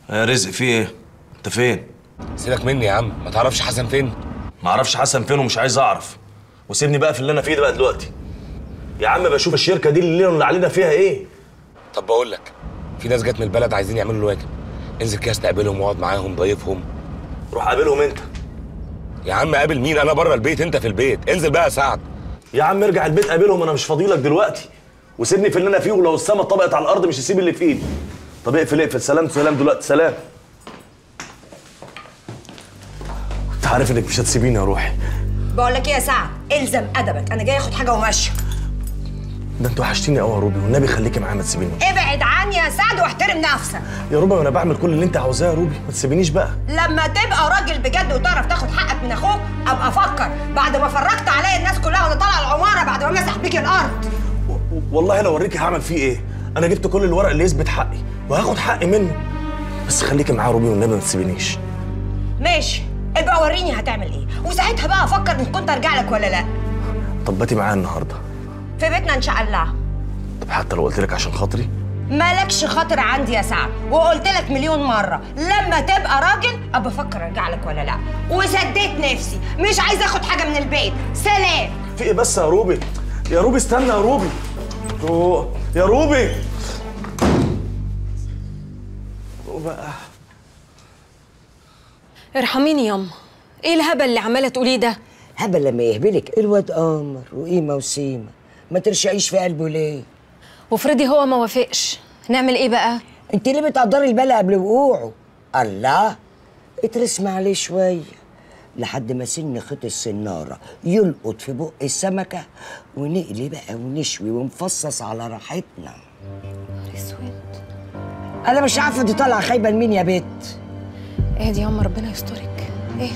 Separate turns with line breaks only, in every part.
يا رزق في ايه انت فين
سيبك مني يا عم ما تعرفش حسن فين
ما اعرفش حسن فين ومش عايز اعرف وسيبني بقى في اللي انا فيه ده بقى دلوقتي يا عم بشوف الشركه دي اللي اللي علينا فيها ايه
طب بقول لك في ناس جت من البلد عايزين يعملوا الواجب انزل كده استقبلهم واقعد معاهم ضيفهم
روح قابلهم انت
يا عم قابل مين انا بره البيت انت في البيت انزل بقى يا سعد
يا عم ارجع البيت قابلهم انا مش فاضيلك دلوقتي وسيبني في اللي انا فيه ولو السما طبقت على الارض مش هسيب اللي في ايدي طب اقفل اقفل سلام سلام دلوقتي سلام كنت عارف انك مش هتسيبيني يا روحي
بقول لك ايه يا سعد الزم ادبك انا جاي اخد حاجه وماشيه
ده انت وحشتيني قوي يا روبي والنبي خليكي معايا ما تسيبينيش
ابعد عني يا سعد واحترم نفسك
يا روبي انا بعمل كل اللي انت عاوزاه يا روبي ما تسيبينيش بقى
لما تبقى راجل بجد وتعرف تاخد حقك من اخوك ابقى فكر بعد ما فرجت عليا الناس كلها وانا طالع العماره بعد ما مسح بيك الارض
و- و- والله لو اوريكي هعمل فيه ايه انا جبت كل الورق اللي يثبت حقي وهاخد حقي منه بس خليكي معايا يا روبي والنبي ما تسيبينيش
ماشي ابقى وريني هتعمل ايه وساعتها بقى افكر ان كنت ارجع لك ولا لا
طب باتي معايا النهارده
في بيتنا ان شاء الله
طب حتى لو قلت لك عشان خاطري
مالكش خاطر عندي يا سعد وقلت لك مليون مره لما تبقى راجل ابقى افكر ارجع لك ولا لا وسديت نفسي مش عايزه اخد حاجه من البيت سلام
في ايه بس يا روبي يا روبي استنى يا روبي أوه، يا روبي بقى
ارحميني ياما ايه الهبل اللي عماله تقوليه ده
هبل لما يهبلك الواد قمر وقيمه وسيمه ما ترشقيش في قلبه ليه
وافرضي هو ما وافقش نعمل ايه بقى
انت ليه بتقدري البلا قبل وقوعه الله اترسم عليه شويه لحد ما سن خيط السناره يلقط في بق السمكه ونقلي بقى ونشوي ونفصص على راحتنا
اسود
انا مش عارفه دي طالعه خايبه لمين يا بت
اهدي ياما ربنا يسترك اهدي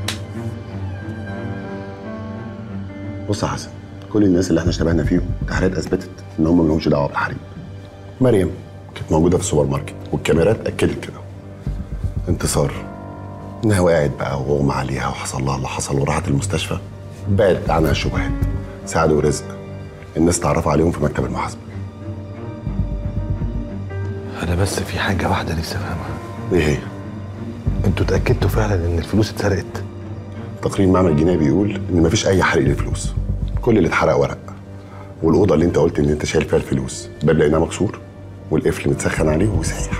بص يا حسن كل الناس اللي احنا اشتبهنا فيهم التحريات اثبتت ان هم مالهمش دعوه بالحريق مريم كانت موجوده في السوبر ماركت والكاميرات اكدت كده انتصار انها وقعت بقى واغمى عليها وحصل لها اللي حصل وراحت المستشفى بعد عنها الشبهات سعد ورزق الناس تعرفوا عليهم في مكتب المحاسبه
انا بس في حاجه واحده نفسي افهمها
ايه هي؟
انتوا اتاكدتوا فعلا ان الفلوس اتسرقت
تقرير المعمل الجنائي بيقول ان مفيش اي حريق للفلوس كل اللي اتحرق ورق والاوضه اللي انت قلت ان انت شايل فيها الفلوس باب لقيناه مكسور والقفل متسخن عليه وسايح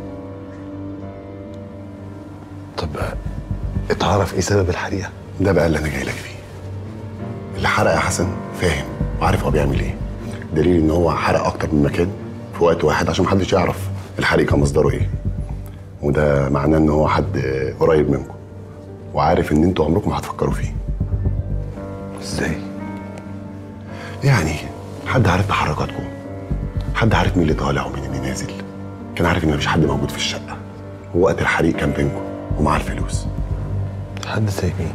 طب اتعرف ايه سبب الحريقه
ده بقى اللي انا جاي لك فيه اللي حرق يا حسن فاهم وعارف هو بيعمل ايه دليل ان هو حرق اكتر من مكان في وقت واحد عشان محدش يعرف الحريق كان مصدره ايه وده معناه ان هو حد قريب منكم وعارف ان انتوا عمركم ما هتفكروا فيه
ازاي
يعني حد عارف تحركاتكم حد عارف مين اللي طالع ومين اللي نازل كان عارف ان مفيش حد موجود في الشقه ووقت الحريق كان بينكم ومع الفلوس
حد زي مين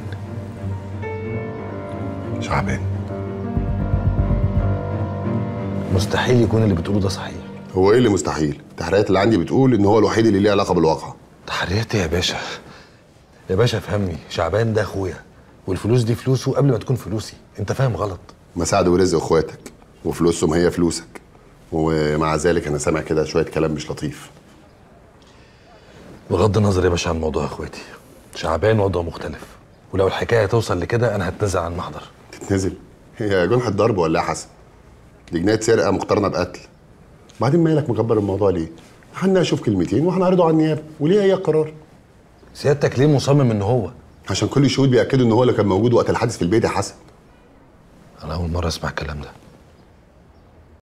شعبان
مستحيل يكون اللي بتقوله ده صحيح
هو ايه اللي مستحيل التحريات اللي عندي بتقول ان هو الوحيد اللي ليه علاقه بالواقع
تحريات إيه يا باشا يا باشا فهمني شعبان ده اخويا والفلوس دي فلوسه قبل ما تكون فلوسي انت فاهم غلط
مساعد ورزق اخواتك وفلوسهم هي فلوسك ومع ذلك انا سامع كده شويه كلام مش لطيف
بغض النظر يا باشا عن موضوع اخواتي شعبان وضعه مختلف ولو الحكايه توصل لكده انا هتنازل عن المحضر
تتنزل هي جنحة ضرب ولا إيه يا حسن دي جنايه سرقه مقترنه بقتل بعدين مالك مكبر الموضوع ليه احنا نشوف كلمتين وهنعرضه على النيابه وليه هي القرار
سيادتك ليه مصمم ان هو
عشان كل الشهود بياكدوا ان هو اللي كان موجود وقت الحادث في البيت يا حسن
انا اول مره اسمع الكلام ده